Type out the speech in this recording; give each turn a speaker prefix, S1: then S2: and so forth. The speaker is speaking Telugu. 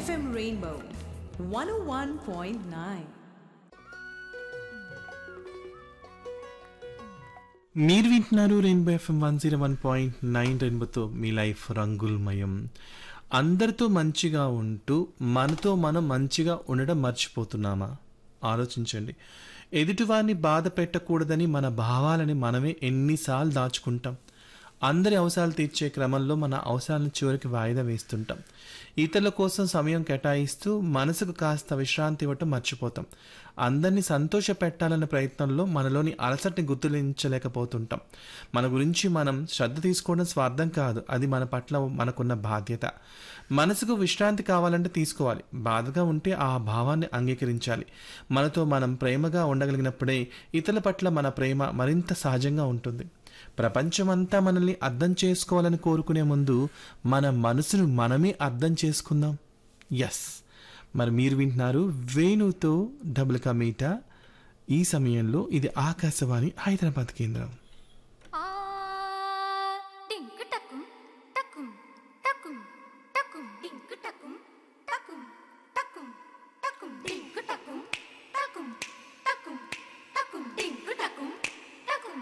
S1: FM Rainbow 101.9.
S2: మీరు వింటున్నారు rainbow FM one zero one point nine రెయిన్బోతో మీ లైఫ్ రంగులమయం అందరితో మంచిగా ఉంటూ మనతో మనం మంచిగా ఉండడం మర్చిపోతున్నామా ఆలోచించండి ఎదుటివారిని బాధ పెట్టకూడదని మన భావాలని మనమే ఎన్నిసార్లు దాచుకుంటాం అందరి అవసరాలు తీర్చే క్రమంలో మన అవసరాలను చివరికి వాయిదా వేస్తుంటాం ఇతరుల కోసం సమయం కేటాయిస్తూ మనసుకు కాస్త విశ్రాంతి ఇవ్వటం మర్చిపోతాం అందరినీ సంతోష పెట్టాలన్న ప్రయత్నంలో మనలోని అలసటని గుర్తులించలేకపోతుంటాం మన గురించి మనం శ్రద్ధ తీసుకోవడం స్వార్థం కాదు అది మన పట్ల మనకున్న బాధ్యత మనసుకు విశ్రాంతి కావాలంటే తీసుకోవాలి బాధగా ఉంటే ఆ భావాన్ని అంగీకరించాలి మనతో మనం ప్రేమగా ఉండగలిగినప్పుడే ఇతరుల పట్ల మన ప్రేమ మరింత సహజంగా ఉంటుంది ప్రపంచమంతా మనల్ని అర్థం చేసుకోవాలని కోరుకునే ముందు మన మనసును మనమే అర్థం చేసుకుందాం ఎస్ మరి మీరు వింటున్నారు వేణుతో డబుల్ కమీటా ఈ సమయంలో ఇది ఆకాశవాణి హైదరాబాద్ కేంద్రం